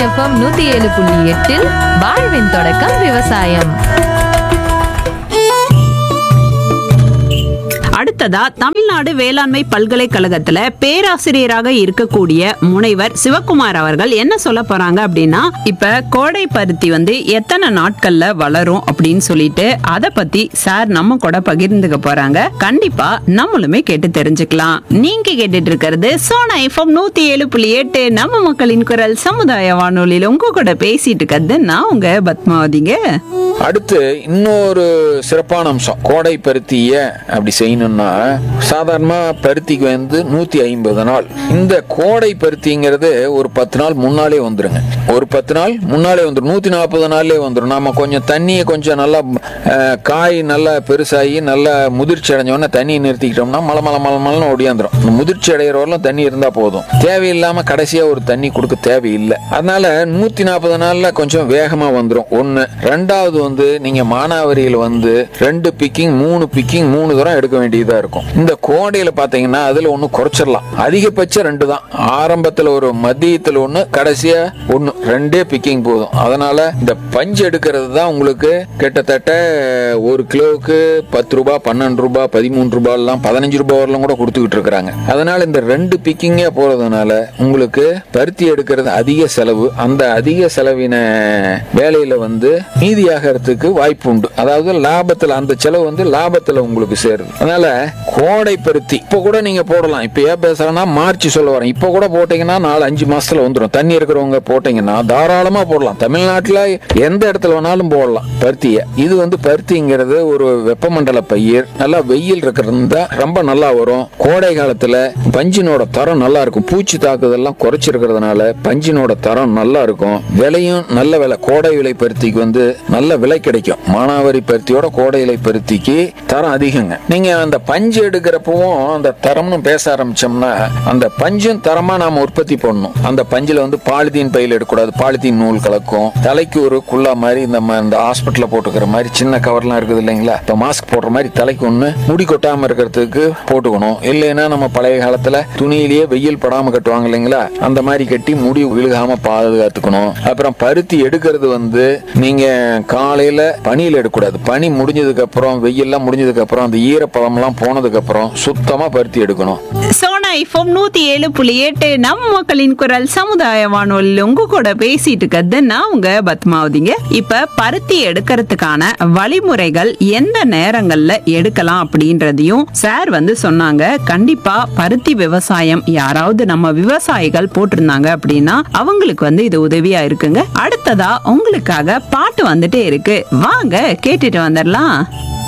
FM நூத்தி ஏழு புள்ளி எட்டில் வாழ்வின் தொடக்கம் விவசாயம் அடுத்ததா தமிழ்நாடு வேளாண்மை பல்கலைக்கழகத்துல பேராசிரியராக இருக்கக்கூடிய முனைவர் சிவகுமார் அவர்கள் என்ன சொல்ல போறாங்க அப்படின்னா இப்ப கோடை பருத்தி வந்து எத்தனை நாட்கள்ல வளரும் அப்படின்னு சொல்லிட்டு அதை பத்தி சார் நம்ம கூட பகிர்ந்துக்க போறாங்க கண்டிப்பா நம்மளுமே கேட்டு தெரிஞ்சுக்கலாம் நீங்க கேட்டுட்டு இருக்கிறது சோனா எஃப்எம் நூத்தி ஏழு புள்ளி எட்டு நம்ம மக்களின் குரல் சமுதாய வானொலியில உங்க கூட பேசிட்டு இருக்கிறது நான் உங்க பத்மாவதிங்க அடுத்து இன்னொரு சிறப்பான அம்சம் கோடை பருத்திய அப்படி செய்யணும்னா சாதாரணமா பருத்திக்கு வந்து நூத்தி ஐம்பது நாள் இந்த கோடை பருத்திங்கிறது ஒரு பத்து நாள் முன்னாலே வந்துருங்க ஒரு பத்து நாள் முன்னாலே வந்துடும் நூத்தி நாற்பது நாள்லயே வந்துடும் நாம கொஞ்சம் தண்ணியை கொஞ்சம் நல்லா அஹ், காய் நல்லா பெருசாகி நல்லா முதிர்ச்சி அடைஞ்ச உடனே தண்ணியை நிறுத்திக்கிட்டோம்னா மலை மலை மலை மலைன்னு ஓடியாந்துரும் இந்த முதிர்ச்சி அடைகிற வரலாம் தண்ணி இருந்தா போதும் தேவையில்லாம கடைசியா ஒரு தண்ணி கொடுக்க தேவையில்லை அதனால நூத்தி நாற்பது நாள்ல கொஞ்சம் வேகமா வந்துடும் ஒண்ணு ரெண்டாவது வந்து நீங்க மானாவரியில் வந்து ரெண்டு பிக்கிங் மூணு பிக்கிங் மூணு தரம் எடுக்க வேண்டியதா இருக்கும் இந்த கோடையில பாத்தீங்கன்னா அதுல ஒண்ணு குறைச்சிடலாம் அதிகபட்சம் ரெண்டு தான் ஆரம்பத்துல ஒரு மதியத்துல ஒண்ணு கடைசியா ஒண்ணு ரெண்டே பிக்கிங் போதும் அதனால இந்த பஞ்சு எடுக்கிறது தான் உங்களுக்கு கிட்டத்தட்ட ஒரு கிலோவுக்கு பத்து ரூபாய் பன்னெண்டு ரூபாய் பதிமூணு ரூபாய் எல்லாம் பதினஞ்சு ரூபாய் வரலாம் கூட கொடுத்துக்கிட்டு இருக்கிறாங்க அதனால இந்த ரெண்டு பிக்கிங்கே போறதுனால உங்களுக்கு பருத்தி எடுக்கிறது அதிக செலவு அந்த அதிக செலவின வேலையில வந்து மீதியாகிறதுக்கு வாய்ப்பு உண்டு அதாவது லாபத்துல அந்த செலவு வந்து லாபத்துல உங்களுக்கு சேருது அதனால கோடை பருத்தி இப்ப கூட நீங்க போடலாம் இப்ப ஏன் பேசுறேன்னா மார்ச் சொல்ல வரேன் இப்ப கூட போட்டீங்கன்னா நாலு அஞ்சு மாசத்துல வந்துடும் தண்ணி இருக்கிறவங்க போட்டீங்கன்னா தாராளமா போடலாம் தமிழ்நாட்டுல எந்த இடத்துல வேணாலும் போடலாம் பருத்திய இது வந்து பருத்திங்கிறது ஒரு வெப்பமண்டல பயிர் நல்லா வெயில் இருக்கிறது தான் ரொம்ப நல்லா வரும் கோடை காலத்துல பஞ்சினோட தரம் நல்லா இருக்கும் பூச்சி தாக்குதல்லாம் குறைச்சிருக்கிறதுனால பஞ்சினோட தரம் நல்லா இருக்கும் விலையும் நல்ல விலை கோடை விலை பருத்திக்கு வந்து நல்ல விலை கிடைக்கும் மானாவாரி பருத்தியோட கோடை விலை பருத்திக்கு தரம் அதிகங்க நீங்க அந்த பஞ்சு எடுக்கிறப்பவும் அந்த தரம்னு பேச ஆரம்பிச்சோம்னா அந்த பஞ்சும் தரமா நாம உற்பத்தி பண்ணணும் அந்த பஞ்சுல வந்து பாலித்தீன் பையில் எடுக்கக்கூடாது பாலித்தீன் நூல் கலக்கும் தலைக்கு ஒரு குல்லா மாதிரி நம்ம இந்த ஹாஸ்பிட்டல்ல போட்டுக்கிற மாதிரி சின்ன கவர்லாம் இருக்குது இல்லைங்களா இப்ப மாஸ்க் போடுற மாதிரி தலைக்கு ஒண்ணு முடி கொட்டாம இருக்கிறதுக்கு போட்டுக்கணும் இல்லைன்னா நம்ம பழைய காலத்துல துணியிலேயே வெயில் படாம கட்டுவாங்க இல்லைங்களா அந்த மாதிரி கட்டி முடி விழுகாம பாதுகாத்துக்கணும் அப்புறம் பருத்தி எடுக்கிறது வந்து நீங்க காலையில பனியில எடுக்கக்கூடாது பனி முடிஞ்சதுக்கு அப்புறம் வெயில்லாம் முடிஞ்சதுக்கு அப்புறம் அந்த ஈரப்பதம்லாம் போனதுக்கு அப்புறம் சுத்தமா பருத்தி எடுக்கணும் சோனா எஃப்எம் நூத்தி ஏழு புள்ளி எட்டு நம்ம மக்களின் குரல் சமுதாய வானொலியில் உங்க கூட பேசிட்டு இருக்கிறது நான் உங்க பத்மாவதிங்க இப்ப பருத்தி எடுக்கிறதுக்கான வழிமுறைகள் எந்த நேரங்கள்ல எடுக்கலாம் அப்படின்றதையும் சார் வந்து சொன்னாங்க கண்டிப்பா பருத்தி விவசாயம் யாராவது நம்ம விவசாயிகள் போட்டிருந்தாங்க அப்படின்னா அவங்களுக்கு வந்து இது உதவியா இருக்குங்க அடுத்ததா உங்களுக்காக பாட்டு வந்துட்டே இருக்கு வாங்க கேட்டுட்டு வந்துடலாம்